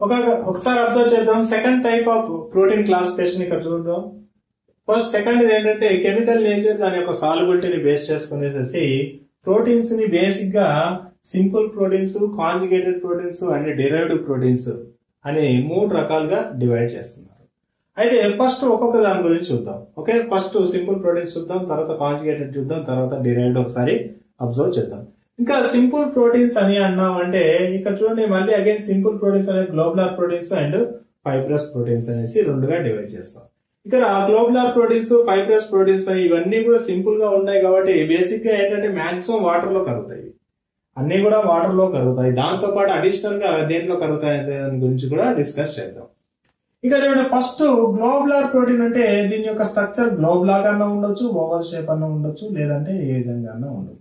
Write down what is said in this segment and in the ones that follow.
ఒక ఒకసారి అబ్జర్వ్ చేద్దాం second type of protein classification ఇక్కడ చూద్దాం ఫస్ట్ సెకండ్ ఏంటంటే కెమికల్ నేచర్ దాని యొక్క సాల్యుబిలిటీని బేస్ చేసుకునేసేసి ప్రోటీన్స్ ని బేసిక్ గా simple proteins conjugated proteins and derived proteins అని మూడు రకాలుగా డివైడ్ చేస్తున్నారు అయితే ఫస్ట్ ఒక్కొక్క దాని గురించి చూద్దాం ఓకే ఫస్ట్ సింపుల్ ప్రోటీన్స్ చూద్దాం తర్వాత కాంజుగేటెడ్ చూద్దాం తర్వాత డిరైవ్డ్ ఒకసారి అబ్జర్వ్ చేద్దాం ఇంకా సింపుల్ ప్రోటీన్స్ అని అన్నామంటే ఇక్కడ చూడండి మళ్ళీ అగైన్ సింపుల్ ప్రోటీన్స్ అనే globular proteins and fibrous proteins అనేసి రెండుగా డివైడ్ చేస్తాం ఇక్కడ గ్లోబులర్ ప్రోటీన్స్ ఫైబ్రస్ ప్రోటీన్స్ ఇవన్నీ కూడా సింపుల్ గా ఉన్నాయి కాబట్టి బేసిక్ గా ఏంటంటే మాక్సిమం వాటర్ లో కరుగుతాయి అన్ని కూడా వాటర్ లో కరుగుతాయి దాంతో పాటు అడిషనల్ గా దేంట్లో కరుగుతాయి అనే దాని గురించి కూడా డిస్కస్ చేద్దాం ఇక చూడండి ఫస్ట్ గ్లోబులర్ ప్రోటీన్ అంటే దీని యొక్క స్ట్రక్చర్ గ్లోబ్ లాగా అన్న ఉండొచ్చు ఓవల్ షేప్ అన్న ఉండొచ్చు లేదంటే ఏ విధంగా అన్న ఉండొచ్చు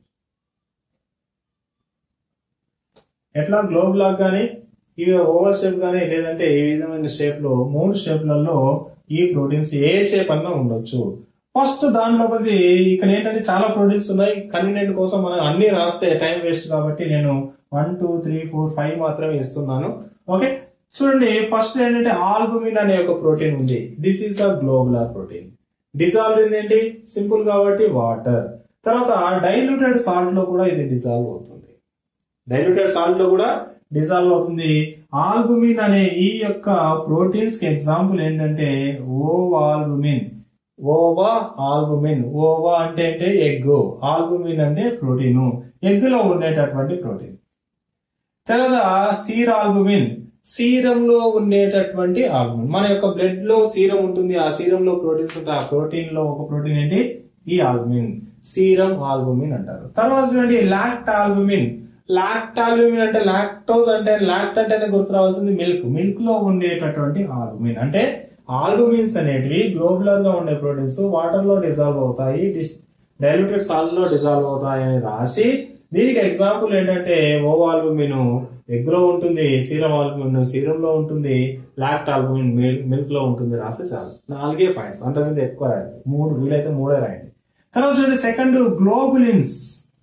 ఎట్లా గ్లోబ్ లాగ్ కానీ ఇవి ఓవల్ షేప్ కానీ లేదంటే ఈ విధమైన షేప్ లో మూడు షేప్లలో ఈ ప్రోటీన్స్ ఏ షేప్ అన్నా ఉండొచ్చు ఫస్ట్ దానిలోపది ఇక్కడ ఏంటంటే చాలా ప్రోటీన్స్ ఉన్నాయి కన్వీనియంట్ కోసం మనం అన్ని రాస్తే టైం వేస్ట్ కాబట్టి నేను one two three four five మాత్రమే ఇస్తున్నాను ఓకే చూడండి ఫస్ట్ ఏంటంటే ఆల్బుమిన్ అనే ఒక ప్రోటీన్ ఉంది this is the globular protein dissolve ఏంటి సింపుల్ కాబట్టి వాటర్ తర్వాత డైల్యూటెడ్ సాల్ట్ లో కూడా ఇది డిజాల్వ్ అవుతుంది డైల్యూటెడ్ సాల్ట్ లో కూడా డిజాల్వ్ అవుతుంది ఆల్బుమిన్ అనే ఈ యొక్క ప్రోటీన్స్ కి ఎగ్జాంపుల్ ఏంటంటే ఓవాల్బుమిన్ ఓవా ఆల్బుమిన్ ఓవా అంటే అంటే ఎగ్ ఆల్బుమిన్ అంటే ప్రోటీన్ ఎగ్ లో ఉండేటటువంటి ప్రోటీన్ తర్వాత సీర్ ఆల్బుమిన్ సీరంలో ఉండేటటువంటి ఆల్బుమిన్ మన యొక్క బ్లడ్ లో సీరం ఉంటుంది ఆ సీరంలో ప్రోటీన్స్ ఉంటాయి ఆ ప్రోటీన్ లో ఒక ప్రోటీన్ ఏంటి ఈ ఆల్బుమిన్ సీరం ఆల్బుమిన్ అంటారు తర్వాత చూడండి లాక్ట్ ఆల్బుమిన్ లాక్ట్ ఆల్బుమిన్ అంటే లాక్టోజ్ అంటే లాక్ట్ అంటేనే గుర్తు రావాల్సింది మిల్క్ మిల్క్ లో ఉండేటటువంటి ఆల్బుమిన్ అంటే ఆల్బుమిన్స్ అనేటివి గ్లోబులర్ గా ఉండే ప్రోటీన్స్ వాటర్ లో డిజాల్వ్ అవుతాయి డైల్యూటెడ్ సాల్ట్ లో డిజాల్వ్ అవుతాయి అని రాసి దీనికి ఎగ్జాంపుల్ ఏంటంటే ఓ ఆల్బుమిన్ ఎగ్ లో ఉంటుంది సీరం ఆల్బుమిన్ సీరం లో ఉంటుంది లాక్ట్ ఆల్బుమిన్ మిల్క్ లో ఉంటుంది రాస్తే చాలు నాలుగే పాయింట్స్ అంతకుముందు ఎక్కువ రాయండి మూడు వీలైతే మూడే రాయండి తర్వాత చూడండి సెకండ్ గ్లోబులిన్స్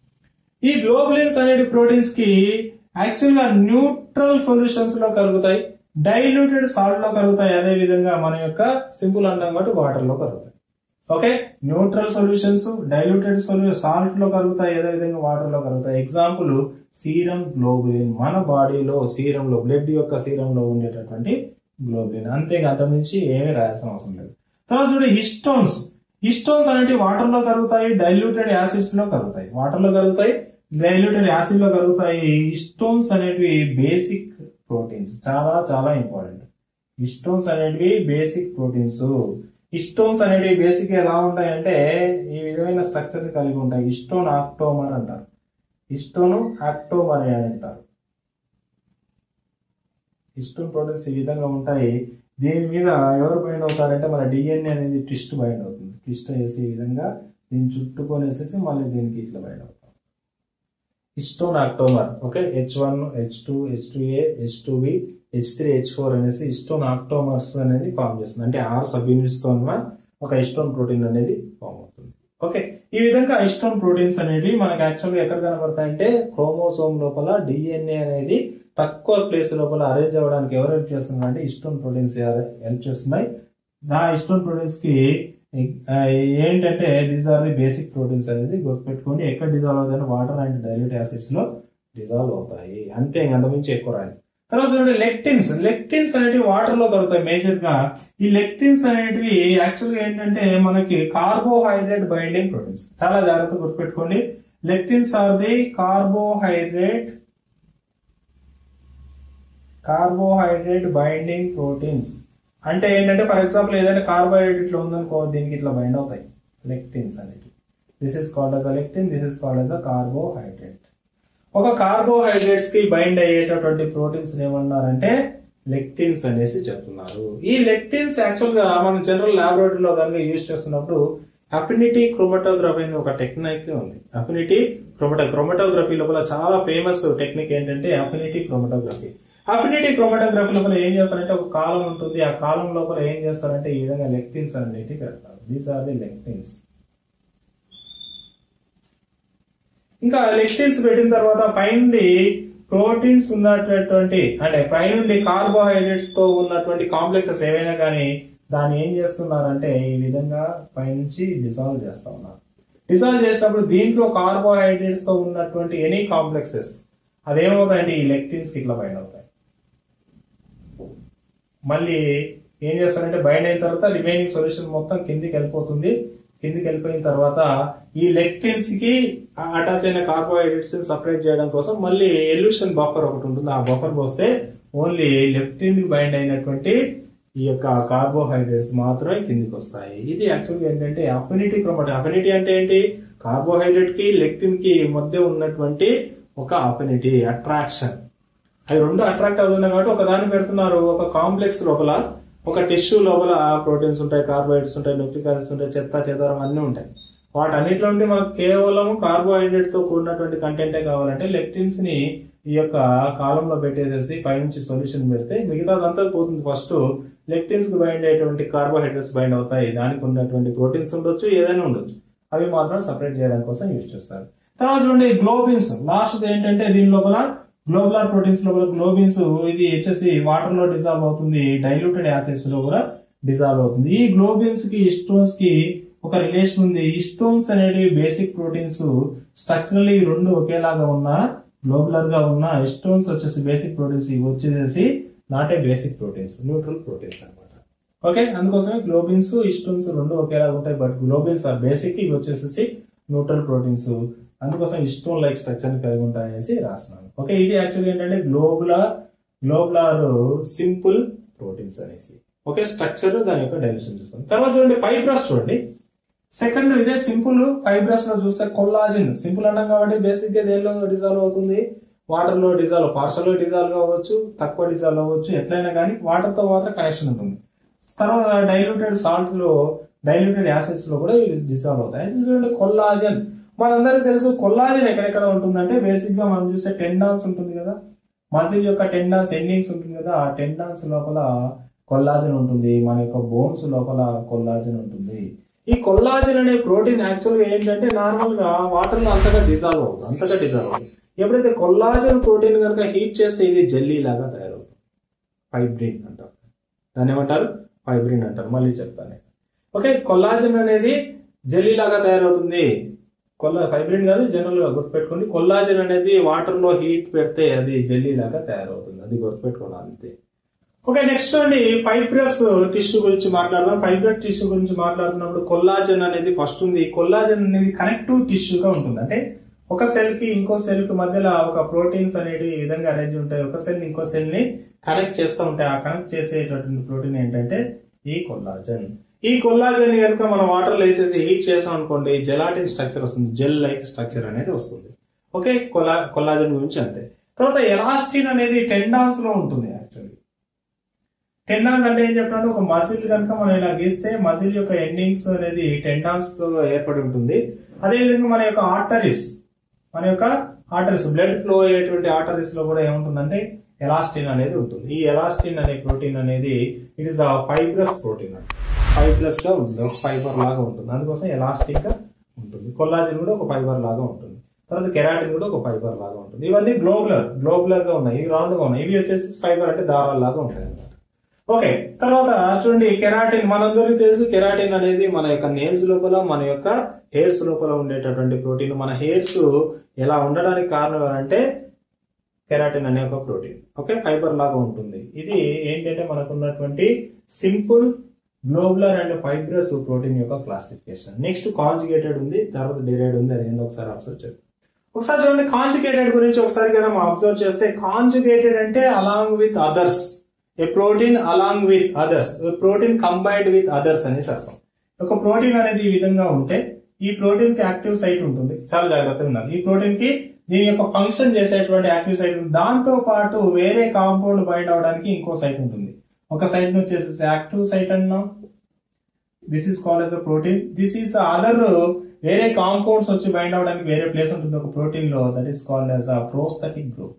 ఈ గ్లోబులిన్స్ అనేటి ప్రోటీన్స్ కి యాక్చువల్ గా న్యూట్రల్ సొల్యూషన్స్ లో కలుగుతాయి డైల్యూటెడ్ సాల్ట్ లో కలుగుతాయి అదే విధంగా మన యొక్క సింపుల్ అంటాం కాబట్టి వాటర్ లో కలుగుతాయి okay neutral solutions diluted solution salt లో కలుగుతాయి అదే విధంగా వాటర్ లో కలుగుతాయి ఎగ్జాంపుల్ సీరం గ్లోబులిన్ మన బాడీలో సీరంలో బ్లడ్ యొక్క సీరంలో ఉండేటటువంటి గ్లోబులిన్ అంతేగా అంతమించి ఏమీ రాయాల్సిన అవసరం లేదు తర్వాత చూడండి హిస్టోన్స్ హిస్టోన్స్ అనేవి వాటర్ లో కలుగుతాయి డైల్యూటెడ్ యాసిడ్స్ లో కలుగుతాయి వాటర్ లో కలుగుతాయి డైల్యూటెడ్ యాసిడ్ లో కలుగుతాయి హిస్టోన్స్ అనేటివి బేసిక్ ప్రోటీన్స్ చాలా చాలా ఇంపార్టెంట్ హిస్టోన్స్ అనేటివి బేసిక్ ప్రోటీన్స్ హిస్టోన్స్ అనేటివి బేసిక్ ఎలా ఉంటాయంటే ఈ విధమైన స్ట్రక్చర్ ని కలిగి ఉంటాయి హిస్టోన్ ఆక్టోమర్ అంటారు హిస్టోన్ ఆక్టోమర్ అని అంటారు హిస్టోన్ ప్రోటీన్స్ ఈ విధంగా ఉంటాయి దీని మీద ఎవరు బైండ్ అవుతారంటే మన డిఎన్ఏ అనేది ట్విస్ట్ బైండ్ అవుతుంది ట్విస్ట్ వేసి ఈ విధంగా దీన్ని చుట్టుకొనేసేసి మళ్ళీ దీనికి ఇట్లా బైండ్ అవుతాం histone octamer okay H one H two H two A H two B H three H four అనేసి హిస్టోన్ ఆక్టోమర్స్ అనేది ఫామ్ చేస్తుంది అంటే ఆరు సబ్ యూనిట్స్ తో ఉన్న ఒక హిస్టోన్ ప్రోటీన్ అనేది ఫామ్ అవుతుంది ఓకే ఈ విధంగా హిస్టోన్ ప్రోటీన్స్ అనేవి మనకి యాక్చువల్గా ఎక్కడ కనబడతాయంటే క్రోమోసోమ్ లోపల డిఎన్ఏ అనేది తక్కువ ప్లేస్ లోపల అరేంజ్ అవ్వడానికి ఎవరు హెల్ప్ చేస్తున్నారు అంటే హిస్టోన్ ప్రోటీన్స్ హెల్ప్ చేస్తున్నాయి ఆ హిస్టోన్ ప్రోటీన్స్ కి ఆ, ఏంటంటే these are the basic proteins అనేది గుర్తుపెట్టుకోండి ఎక్కడ డిజాల్వ్ అవుతాయి వాటర్ అండ్ డైల్యూట్ యాసిడ్స్ లో డిజాల్వ్ అవుతాయి అంతే ఇంక అంతమించి ఎక్కువ రాదు తర్వాత చూడండి లెక్టిన్స్ లెక్టిన్స్ అనేటివి వాటర్ లో దొరుకుతాయి మేజర్ గా ఈ లెక్టిన్స్ అనేటివి యాక్చువల్ గా ఏంటంటే మనకి కార్బోహైడ్రేట్ బైండింగ్ ప్రోటీన్స్ చాలా జాగ్రత్తగా గుర్తుపెట్టుకోండి lectins are the carbohydrate carbohydrate binding proteins అంటే ఏంటంటే ఫర్ ఎగ్జాంపుల్ ఏదైనా కార్బోహైడ్రేట్ ఇట్లా ఉందనుకో దీనికి ఇట్లా బైండ్ అవుతాయి లెక్టిన్స్ అనేవి this is called as a lectin this is called as a carbohydrate ఒక కార్బోహైడ్రేట్స్ కి బైండ్ అయ్యేటటువంటి ప్రోటీన్స్ ఏమన్నారంటే లెక్టిన్స్ అనేసి చెప్తున్నారు ఈ లెక్టిన్స్ యాక్చువల్ గా మనం జనరల్ లాబొరేటరీలో కనుక యూజ్ చేస్తున్నప్పుడు అఫినిటీ క్రోమటోగ్రఫీ అనే ఒక టెక్నిక్ ఉంది అఫినిటీ క్రోమటో క్రోమటోగ్రఫీ లోపల చాలా ఫేమస్ టెక్నిక్ ఏంటంటే అఫినిటీ క్రోమటోగ్రఫీ అఫినిటీ క్రోమటోగ్రఫీ లోపల ఏం చేస్తారంటే ఒక కాలం ఉంటుంది ఆ కాలం లోపల ఏం చేస్తారంటే ఈ విధంగా లెక్టిన్స్ అనేటివి పెడతారు దీస్ ఆర్ ది లెక్టిన్స్ ఇంకా లెక్టిన్స్ పెట్టిన తర్వాత పైన ప్రోటీన్స్ ఉన్నటువంటి అంటే పైనుండి కార్బోహైడ్రేట్స్ తో ఉన్నటువంటి కాంప్లెక్సెస్ ఏవైనా కానీ దాన్ని ఏం చేస్తున్నారంటే ఈ విధంగా పైనుంచి డిజాల్వ్ చేస్తా ఉన్నారు డిజాల్వ్ చేసినప్పుడు దీంట్లో కార్బోహైడ్రేట్స్ తో ఉన్నటువంటి ఎనీ కాంప్లెక్సెస్ అవి ఏమవుతాయంటే ఈ లెక్టిన్స్ కి ఇట్లా బైండ్ అవుతాయి మళ్ళీ ఏం చేస్తారంటే బైండ్ అయిన తర్వాత రిమైనింగ్ సొల్యూషన్ మొత్తం కిందికి వెళ్ళిపోతుంది కిందికి వెళ్ళిపోయిన తర్వాత ఈ లెక్టిన్స్ కి అటాచ్ అయిన కార్బోహైడ్రేట్స్ సపరేట్ చేయడం కోసం మళ్ళీ ఎల్యూషన్ బఫర్ ఒకటి ఉంటుంది ఆ బఫర్ పోస్తే ఓన్లీ లెక్టిన్ కి బైండ్ అయినటువంటి ఈ యొక్క కార్బోహైడ్రేట్స్ మాత్రమే కిందికి వస్తాయి ఇది యాక్చువల్గా ఏంటంటే అఫినిటీ క్రోమాటిన్ అఫినిటీ అంటే ఏంటి కార్బోహైడ్రేట్ కి లెక్టిన్ కి మధ్య ఉన్నటువంటి ఒక అఫినిటీ అట్రాక్షన్ అవి రెండు అట్రాక్ట్ అవుతున్నాయి కాబట్టి ఒక దాన్ని పెడుతున్నారు ఒక కాంప్లెక్స్ లోపల ఒక టిష్యూ లోపల ప్రోటీన్స్ ఉంటాయి కార్బోహైడ్రేట్స్ ఉంటాయి న్యూక్లిక్ యాసిడ్స్ ఉంటాయి చెత్త చెదారం అన్నీ ఉంటాయి వాటన్నిటిలో నుండి మనకు కేవలం కార్బోహైడ్రేట్ తో కూడినటువంటి కంటెంటే కావాలంటే లెక్టిన్స్ ని ఈ యొక్క కాలంలో పెట్టేసేసి పైనుంచి సొల్యూషన్ పెడితే మిగతాదంతా పోతుంది ఫస్ట్ లెక్టిన్స్ కి బైండ్ అయ్యేటువంటి కార్బోహైడ్రేట్స్ బైండ్ అవుతాయి దానికి ఉన్నటువంటి ప్రోటీన్స్ ఉండొచ్చు ఏదైనా ఉండొచ్చు అవి మాత్రం సపరేట్ చేయడం కోసం యూజ్ చేస్తారు తర్వాత చూడండి గ్లోబిన్స్ లాస్ట్ ఏంటంటే దీని లోపల గ్లోబులర్ ప్రోటీన్స్ లోపల గ్లోబిన్స్ ఇది వచ్చేసి వాటర్ లో డిజాల్వ్ అవుతుంది డైల్యూటెడ్ యాసిడ్స్ లో కూడా డిజాల్వ్ అవుతుంది ఈ గ్లోబిన్స్ కి స్టోన్స్ కి ఒక రిలేషన్ ఉంది ఈ స్టోన్స్ అనేవి బేసిక్ ప్రోటీన్స్ స్ట్రక్చరల్లీ రెండు ఒకేలాగా ఉన్న గ్లోబులర్ గా ఉన్న స్టోన్స్ వచ్చేసి బేసిక్ ప్రోటీన్స్ ఇవి వచ్చేసి not a basic proteins neutral proteins అన్నమాట ఓకే అందుకోసమే గ్లోబిన్స్ స్టోన్స్ రెండు ఒకేలాగా ఉంటాయి బట్ గ్లోబిన్స్ ఆర్ బేసిక్ ఇవి వచ్చేసి న్యూట్రల్ ప్రోటీన్స్ అందుకోసం ఇస్టోన్ లైక్ స్ట్రక్చర్ ని కలిగి ఉంటాయనేసి రాస్తున్నాను ఓకే ఇది యాక్చువల్లీ ఏంటంటే గ్లోబులర్ గ్లోబులర్ సింపుల్ ప్రోటీన్స్ అనేసి ఓకే స్ట్రక్చర్ దాని యొక్క డైల్యూషన్ చూస్తాం తర్వాత చూడండి ఫైబ్రస్ చూడండి సెకండ్ ఇదే సింపుల్ ఫైబ్రస్ లో చూస్తే కొల్లాజిన్ సింపుల్ అన్నాం కాబట్టి బేసిక్ గా దేనిలో డిజాల్వ్ అవుతుంది వాటర్ లో డిజాల్వ్ పార్షల్ డిజాల్వ్ అవ్వచ్చు తక్కువ డిజాల్వ్ అవ్వచ్చు ఎట్లయినా కానీ వాటర్ తో మాత్రం కనెక్షన్ ఉంటుంది తర్వాత డైల్యూటెడ్ సాల్ట్ లో డైల్యూటెడ్ యాసిడ్స్ లో కూడా డిజాల్వ్ అవుతాయి అయితే చూడండి కొల్లాజన్ మనందరికీ తెలుసు కొల్లాజన్ ఎక్కడెక్కడ ఉంటుందంటే బేసిక్ గా మనం చూస్తే టెండాన్స్ ఉంటుంది కదా మజిల్ యొక్క టెండాన్స్ ఎండింగ్స్ ఉంటుంది కదా ఆ టెండాన్స్ లోపల కొల్లాజన్ ఉంటుంది మన యొక్క బోన్స్ లోపల కొల్లాజన్ ఉంటుంది ఈ కొల్లాజన్ అనే ప్రోటీన్ యాక్చువల్ గా ఏంటంటే నార్మల్ గా వాటర్ లో అంతగా డిజాల్వ్ అవుతుంది అంతగా డిజాల్వ్ అవుతుంది ఎప్పుడైతే కొల్లాజన్ ప్రోటీన్ కనుక హీట్ చేస్తే ఇది జెల్లీ లాగా తయారవుతుంది ఫైబ్రిన్ అంటారు దాన్ని ఏమంటారు ఫైబ్రిన్ అంటారు మళ్ళీ చెప్తాను నేను. ఓకే కొల్లాజన్ అనేది జెల్లీ లాగా తయారవుతుంది కొల్ల ఫైబ్రిన్ కాదు జనరల్ గా గుర్తుపెట్టుకోండి కొల్లాజన్ అనేది వాటర్ లో హీట్ పెడితే అది జెల్లీ లాగా తయారవుతుంది అది గుర్తుపెట్టుకోండి అంతే ఓకే నెక్స్ట్ అండి ఫైబ్రస్ టిష్యూ గురించి మాట్లాడదాం ఫైబ్రస్ టిష్యూ గురించి మాట్లాడుతున్నప్పుడు కొల్లాజన్ అనేది ఫస్ట్ ఉంది కొల్లాజన్ అనేది కనెక్టివ్ టిష్యూగా ఉంటుంది అంటే ఒక సెల్ కి ఇంకో సెల్ కి మధ్యలో ఒక ప్రోటీన్స్ అనేవి ఈ విధంగా అరేంజ్ ఉంటాయి ఒక సెల్ ఇంకో సెల్ ని కనెక్ట్ చేస్తూ ఉంటాయి ఆ కనెక్ట్ చేసేటటువంటి ప్రోటీన్ ఏంటంటే ఈ కొల్లాజన్ ఈ కొల్లాజన్ కనుక మనం వాటర్ లో వేసేసి హీట్ చేసాం అనుకోండి జెలాటిన్ స్ట్రక్చర్ వస్తుంది జెల్ లైక్ స్ట్రక్చర్ అనేది వస్తుంది ఓకే కొలా కొల్లాజన్ గురించి అంతే తర్వాత ఎలాస్టిన్ అనేది టెండాన్స్ లో ఉంటుంది యాక్చువల్లీ టెండాన్స్ అంటే ఏం చెప్పినట్టు ఒక మజిల్ కనుక మనం ఇలా గీస్తే మజిల్ యొక్క ఎండింగ్స్ అనేది టెండాన్స్ తో ఏర్పడి ఉంటుంది అదే విధంగా మన యొక్క ఆర్టరీస్ మన యొక్క ఆర్టరీస్ బ్లడ్ ఫ్లో అయ్యేటువంటి ఆర్టరీస్ లో కూడా ఏముంటుందంటే ఎలాస్టిన్ అనేది ఉంటుంది ఈ ఎలాస్టిన్ అనే ప్రోటీన్ అనేది it is fibrous protein fibrous గా ఉంటుంది ఒక ఫైబర్ లాగా ఉంటుంది అందుకోసం ఎలాస్టిక్ గా ఉంటుంది కొల్లాజిన్ కూడా ఒక ఫైబర్ లాగా ఉంటుంది తర్వాత కెరాటిన్ కూడా ఒక ఫైబర్ లాగా ఉంటుంది ఇవన్నీ గ్లోబులర్ గ్లోబులర్ గా ఉన్నాయి ఇవి రౌండ్ గా ఉన్నాయి ఇవి వచ్చేసి ఫైబర్ అంటే దారాల లాగా ఉంటాయి అన్నమాట ఓకే తర్వాత చూడండి కెరాటిన్ మనందరికీ తెలుసు కెరాటిన్ అనేది మన యొక్క నేల్స్ లోపల మన యొక్క హెయిర్స్ లోపల ఉండేటటువంటి ప్రోటీన్ మన హెయిర్స్ ఎలా ఉండడానికి కారణం ఏంటంటే కెరాటిన్ అనే ఒక ప్రోటీన్ ఓకే ఫైబర్ లాగా ఉంటుంది ఇది ఏంటంటే మనకు ఉన్నటువంటి simple globular and fibrous protein యొక్క క్లాసిఫికేషన్ నెక్స్ట్ కాంజుగేటెడ్ ఉంది తర్వాత డిరైడ్ ఉంది అది ఏందో ఒకసారి అబ్జర్వ్ చేద్దాం ఒకసారి చూడండి కాంజుగేటెడ్ గురించి ఒకసారి కదా మనం అబ్జర్వ్ చేస్తే కాంజుగేటెడ్ అంటే along with others a protein along with others protein combined with others అనేసి అర్థం ఒక ప్రోటీన్ అనేది ఈ విధంగా ఉంటే ఈ ప్రోటీన్ కి యాక్టివ్ సైట్ ఉంటుంది చాలా జాగ్రత్తగా ఉండాలి ఈ ప్రోటీన్ కి దీని యొక్క ఫంక్షన్ చేసేటువంటి యాక్టివ్ సైట్ ఉంటుంది దాంతో పాటు వేరే కాంపౌండ్ బైండ్ అవడానికి ఇంకో సైట్ ఉంటుంది ఒక సైట్ ను వచ్చేసి యాక్టివ్ సైట్ అన్నాం this is called as a protein this is other వేరే కాంపౌండ్స్ వచ్చి బైండ్ అవడానికి వేరే ప్లేస్ ఉంటుంది ఒక ప్రోటీన్ లో that is called as a prosthetic group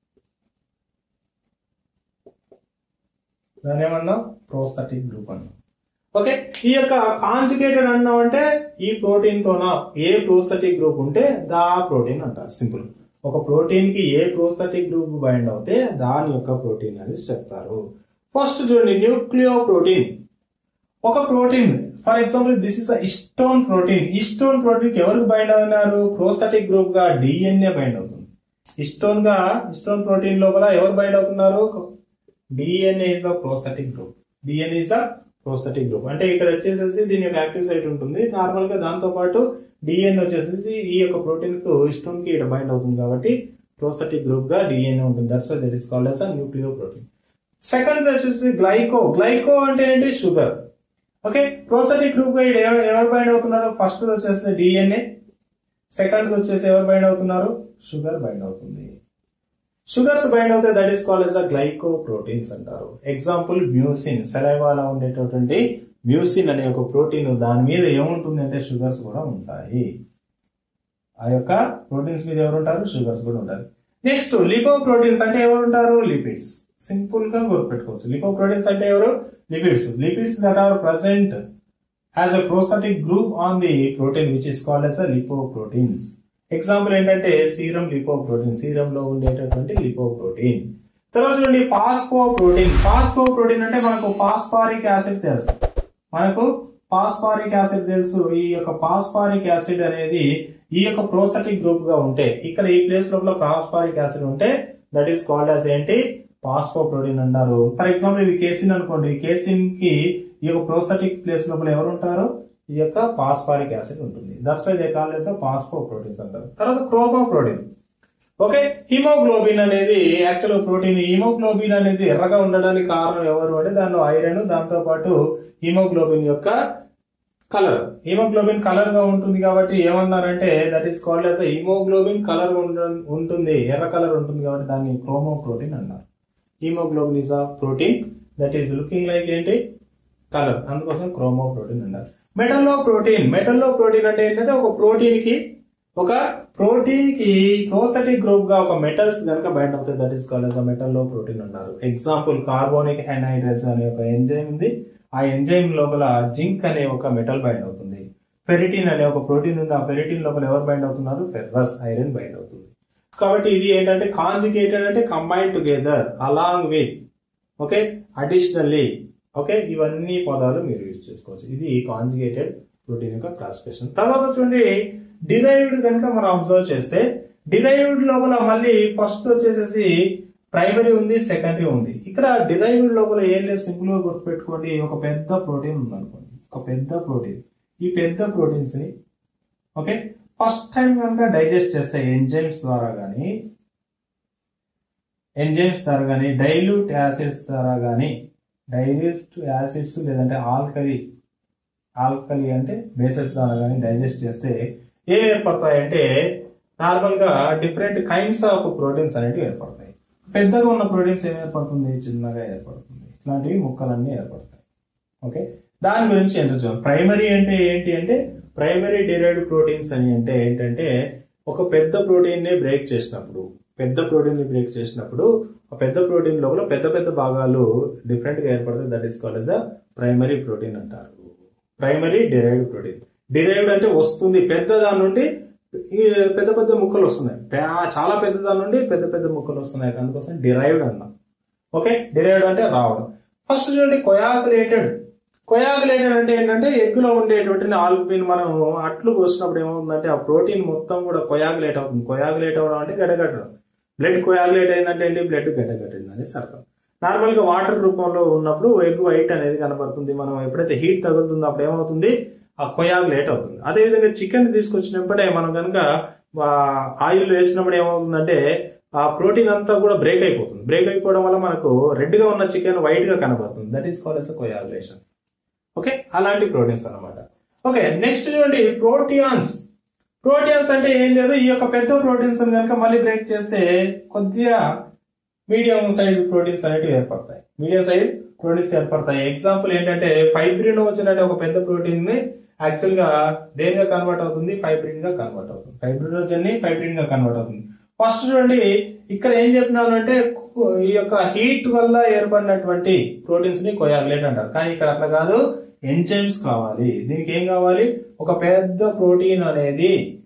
దాని ఏమన్నాం ప్రోస్థటిక్ గ్రూప్ అన్నాం ఓకే ఈ యొక్క కాంజుగేటెడ్ అన్నాం అంటే ఈ ప్రోటీన్ తోన ఏ ప్రోస్థటిక్ గ్రూప్ ఉంటే దా ప్రోటీన్ అంటారు సింపుల్ ఒక ప్రోటీన్ కి ఏ ప్రోస్థటిక్ గ్రూప్ బైండ్ అవుతే దాని యొక్క ప్రోటీన్ అని చెప్తారు ఫస్ట్ చూడండి న్యూక్లియో ప్రోటీన్ ఒక protein for example this is histone protein histone protein ఎవరికి బైండ్ అవుతున్నారు ప్రోస్థటిక్ గ్రూప్ గా డిఎన్ఏ బైండ్ అవుతుంది ఇస్టోన్ గా ఇస్టోన్ ప్రోటీన్ లోపల ఎవరు బైండ్ అవుతున్నారు DNA is a prosthetic group DNA is a prosthetic group అంటే ఇక్కడ వచ్చేసేసి దీని యొక్క యాక్టివ్ సైట్ ఉంటుంది నార్మల్ గా దాంతో పాటు డిఎన్ఏ వచ్చేసేసి ఈ యొక్క ప్రోటీన్ కు ఇస్టోన్ కి ఇక్కడ బైండ్ అవుతుంది కాబట్టి ప్రోస్థటిక్ గ్రూప్ గా డిఎన్ఏ ఉంటుంది that's that is called as a nucleoprotein second వచ్చేసి గ్లైకో గ్లైకో అంటే ఏంటి షుగర్ ఓకే ప్రోస్థటిక్ గ్రూప్ గా ఇక్కడ ఎవరు ఎవరు బైండ్ అవుతున్నారు ఫస్ట్ వచ్చేసి డిఎన్ఏ సెకండ్ వచ్చేసి ఎవరు బైండ్ అవుతున్నారు షుగర్ బైండ్ అవుతుంది షుగర్స్ బైండ్ అవుతే that is called as the glycoproteins అంటారు ఎగ్జాంపుల్ మ్యూసిన్ సెలైవాలో ఉండేటటువంటి మ్యూసిన్ అనే ఒక ప్రోటీన్ దాని మీద ఏముంటుంది అంటే షుగర్స్ కూడా ఉంటాయి ఆ యొక్క ప్రోటీన్స్ మీద ఎవరు ఉంటారు షుగర్స్ కూడా ఉంటారు నెక్స్ట్ లిపో ప్రోటీన్స్ అంటే ఎవరు ఉంటారు లిపిడ్స్ సింపుల్ గా గుర్తుపెట్టుకోవచ్చు లిపో ప్రోటీన్స్ అంటే ఎవరు lipids lipids that are present as a prosthetic group on the protein which is called as a lipoproteins example ఏంటంటే సీరం లిపో ప్రోటీన్ సీరం లో ఉండేటటువంటి లిపో ప్రోటీన్ తర్వాత చూడండి పాస్పో ప్రోటీన్ పాస్పో ప్రోటీన్ అంటే మనకు phosphoric acid తెలుసు మనకు phosphoric acid తెలుసు ఈ యొక్క పాస్పారిక్ యాసిడ్ అనేది ఈ యొక్క ప్రోస్థటిక్ గ్రూప్ గా ఉంటే ఇక్కడ ఈ ప్లేస్ లోపల పాస్పారిక్ యాసిడ్ ఉంటే దట్ ఈస్ కాల్డ్ యాజ్ ఏంటి పాస్పో ప్రోటీన్ అంటారు ఫర్ ఎగ్జాంపుల్ ఇది కేసిన్ అనుకోండి కేసిన్ కి ఈ యొక్క ప్రోస్థటిక్ ప్లేస్ లోపల ఎవరు ఉంటారు ఈ యొక్క పాస్పారిక్ యాసిడ్ ఉంటుంది that's why they call as phosphoproteins అంటారు తర్వాత క్రోమో ప్రోటీన్ ఓకే హిమోగ్లోబిన్ అనేది యాక్చువల్ ప్రోటీన్ హిమోగ్లోబిన్ అనేది ఎర్రగా ఉండడానికి కారణం ఎవరు అంటే దానిలో ఐరన్ దాంతో పాటు హిమోగ్లోబిన్ యొక్క కలర్ హిమోగ్లోబిన్ కలర్ గా ఉంటుంది కాబట్టి ఏమన్నారంటే that is called as haemoglobin colour ఉంటుంది ఎర్ర కలర్ ఉంటుంది కాబట్టి దాన్ని క్రోమో ప్రోటీన్ అన్నారు haemoglobin is a protein that is looking like ఏంటి కలర్ అందుకోసం క్రోమో ప్రోటీన్ అన్నారు మెటల్లో ప్రోటీన్ మెటల్లో ప్రోటీన్ అంటే ఏంటంటే ఒక ప్రోటీన్ కి ఒక ప్రోటీన్ కి ప్రోస్థటిక్ గ్రూప్ గా ఒక మెటల్స్ కనుక బైండ్ అవుతాయి that is called as metalloprotein అన్నారు ఎగ్జాంపుల్ కార్బోనిక్ హైనైడ్రేస్ అనే ఒక ఎంజైమ్ ఉంది ఆ ఎంజైమ్ లోపల జింక్ అనే ఒక మెటల్ బైండ్ అవుతుంది ఫెరిటిన్ అనే ఒక ప్రోటీన్ ఉంది ఆ ఫెరిటిన్ లోపల ఎవరు బైండ్ అవుతున్నారు ఫెర్రస్ ఐరన్ బైండ్ అవుతుంది కాబట్టి ఇది ఏంటంటే కాంజుగేటెడ్ అంటే combine together along with okay additionally okay ఇవన్నీ పదాలు మీరు యూజ్ చేసుకోవచ్చు ఇది కాంజుగేటెడ్ ప్రోటీన్ యొక్క క్లాసిఫికేషన్ తర్వాత చూడండి డిరైవ్డ్ కనుక మనం అబ్జర్వ్ చేస్తే డిరైవ్డ్ లోపల మళ్ళీ ఫస్ట్ వచ్చేసేసి ప్రైమరీ ఉంది సెకండరీ ఉంది ఇక్కడ డిరైవ్డ్ లోపల ఏం లేదు సింపుల్ గా గుర్తుపెట్టుకోండి ఒక పెద్ద ప్రోటీన్ ఉంది అనుకోండి ఒక పెద్ద ప్రోటీన్ ఈ పెద్ద ప్రోటీన్స్ ని ఓకే ఫస్ట్ టైం కనుక డైజెస్ట్ చేస్తే ఎంజైమ్స్ ద్వారా కానీ ఎంజైమ్స్ ద్వారా కానీ డైల్యూట్ యాసిడ్స్ ద్వారా కానీ డైల్యూట్ యాసిడ్స్ లేదంటే ఆల్కలి ఆల్కలి అంటే బేసెస్ ద్వారా కానీ డైజెస్ట్ చేస్తే ఏం ఏర్పడతాయంటే నార్మల్ గా డిఫరెంట్ కైండ్స్ ఆఫ్ ప్రోటీన్స్ అనేవి ఏర్పడతాయి పెద్దగా ఉన్న ప్రోటీన్స్ ఏం ఏర్పడుతుంది చిన్నగా ఏర్పడుతుంది ఇట్లాంటివి ముక్కలన్నీ ఏర్పడతాయి ఓకే దాని గురించి ఏంటో చూద్దాం ప్రైమరీ అంటే ఏంటి అంటే ప్రైమరీ డిరైవ్డ్ ప్రోటీన్స్ అని అంటే ఏంటంటే ఒక పెద్ద ప్రోటీన్ ని బ్రేక్ చేసినప్పుడు పెద్ద ప్రోటీన్ ని బ్రేక్ చేసినప్పుడు ఆ పెద్ద ప్రోటీన్ లోపల పెద్ద పెద్ద భాగాలు డిఫరెంట్ గా ఏర్పడతాయి that is called as primary protein అంటారు ప్రైమరీ డిరైవ్డ్ ప్రోటీన్ డిరైవ్డ్ అంటే వస్తుంది పెద్ద దాని నుండి ఈ పెద్ద పెద్ద ముక్కలు వస్తున్నాయి పే- చాలా పెద్ద దాని నుండి పెద్ద పెద్ద ముక్కలు వస్తున్నాయి అందుకోసం డిరైవ్డ్ అన్నాం ఓకే డిరైవ్డ్ అంటే రావడం ఫస్ట్ చూడండి కొయాగులేటెడ్ కొయాగులేటెడ్ అంటే ఏంటంటే ఎగ్ లో ఉండేటువంటి ఆల్బిన్ మనం అట్లు పోసినప్పుడు ఏమవుతుందంటే ఆ ప్రోటీన్ మొత్తం కూడా కొయాగులేట్ అవుతుంది కొయాగులేట్ అవడం అంటే గడ్డగట్టడం బ్లడ్ కొయాగులేట్ అయిందంటే ఏంటి బ్లడ్ గడ్డగట్టింది అనేసి అర్థం నార్మల్ గా వాటర్ రూపంలో ఉన్నప్పుడు ఎగ్ వైట్ అనేది కనబడుతుంది మనం ఎప్పుడైతే హీట్ తగులుతుందో అప్పుడు ఏమవుతుంది ఆ కొయాగులేట్ అవుతుంది అదే విధంగా చికెన్ తీసుకొచ్చినప్పుడే మనం కనుక ఆయిల్ వేసినప్పుడు ఏమవుతుందంటే ఆ ప్రోటీన్ అంతా కూడా బ్రేక్ అయిపోతుంది బ్రేక్ అయిపోవడం వల్ల మనకు రెడ్ గా ఉన్న చికెన్ వైట్ గా కనబడుతుంది that is called as coagulation okay అలాంటి ప్రోటీన్స్ అన్నమాట ఓకే నెక్స్ట్ చూడండి ప్రోటియాన్స్ ప్రోటియాన్స్ అంటే ఏం లేదు ఈ యొక్క పెద్ద ప్రోటీన్స్ కనుక మళ్ళీ బ్రేక్ చేస్తే కొద్దిగా మీడియం సైజ్ ప్రోటీన్స్ అనేటివి ఏర్పడతాయి మీడియం సైజ్ ప్రోటీన్స్ ఏర్పడతాయి ఎగ్జాంపుల్ ఏంటంటే ఫైబ్రిన్ వచ్చినట్టు ఒక పెద్ద ప్రోటీన్ ని యాక్చువల్ గా దేనిగా కన్వర్ట్ అవుతుంది ఫైబ్రిన్ గా కన్వర్ట్ అవుతుంది ఫైబ్రినోజన్ ని ఫైబ్రిన్ గా కన్వర్ట్ అవుతుంది ఫస్ట్ చూడండి ఇక్కడ ఏం చెప్తున్నాను అంటే ఈ యొక్క హీట్ వల్ల ఏర్పడినటువంటి ప్రోటీన్స్ ని కొయాగులేట్ అంటారు కానీ ఇక్కడ అట్లా కాదు ఎంజైమ్స్ కావాలి దీనికి ఏం కావాలి ఒక పెద్ద ప్రోటీన్ అనేది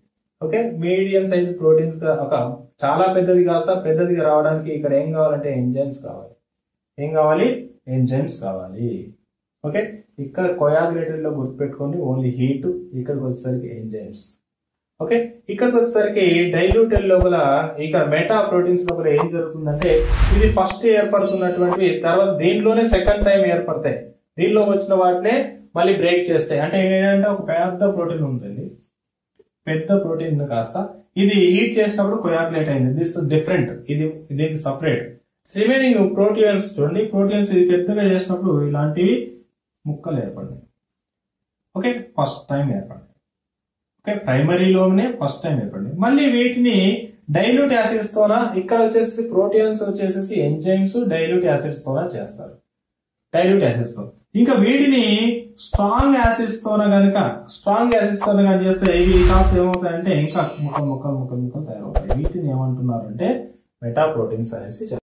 ఓకే మీడియం సైజ్ ప్రోటీన్స్ గా ఒక చాలా పెద్దది కాస్త పెద్దదిగా రావడానికి ఇక్కడ ఏం కావాలంటే ఎంజైమ్స్ కావాలి ఏం కావాలి ఎంజైమ్స్ కావాలి ఓకే ఇక్కడ కొయాగులేటెడ్ లో గుర్తుపెట్టుకోండి ఓన్లీ హీట్ ఇక్కడికి వచ్చేసరికి ఎంజైమ్స్ ఓకే ఇక్కడికి వచ్చేసరికి డైల్యూటెడ్ లోపల ఇక్కడ మెటా ప్రోటీన్స్ లోపల ఏం జరుగుతుందంటే ఇది ఫస్ట్ ఏర్పడుతున్నటువంటి తర్వాత దీంట్లోనే సెకండ్ టైం ఏర్పడతాయి దీనిలో వచ్చిన వాటినే మళ్ళీ బ్రేక్ చేస్తాయి అంటే ఏంటంటే ఒక పెద్ద ప్రోటీన్ ఉంటుంది పెద్ద ప్రోటీన్ కాస్త ఇది హీట్ చేసినప్పుడు కొయాగులేట్ అయింది దిస్ డిఫరెంట్ ఇది దీనికి సపరేట్ రిమైనింగ్ ప్రోటీన్స్ చూడండి ప్రోటీన్స్ ఇది పెద్దగా చేసినప్పుడు ఇలాంటివి ముక్కలు ఏర్పడినాయి ఓకే ఫస్ట్ టైం ఏర్పడినాయి ఓకే ప్రైమరీలోనే ఫస్ట్ టైం ఏర్పడింది మళ్ళీ వీటిని డైల్యూట్ యాసిడ్స్ తోన ఇక్కడ వచ్చేసి ప్రోటీన్స్ వచ్చేసి ఎంజైమ్స్ డైల్యూట్ యాసిడ్స్ తోన చేస్తారు డైల్యూట్ యాసిడ్స్ తో ఇంకా వీటిని స్ట్రాంగ్ యాసిడ్స్ తోన గనుక స్ట్రాంగ్ యాసిడ్స్ తోన కనుక చేస్తే ఇవి కాస్త ఏమవుతాయంటే ఇంకా ముక్కలు ముక్కలు ముక్కలు ముక్కలు తయారవుతాయి వీటిని ఏమంటున్నారు అంటే మెటా ప్రోటీన్స్ అనేసి చెప్తారు.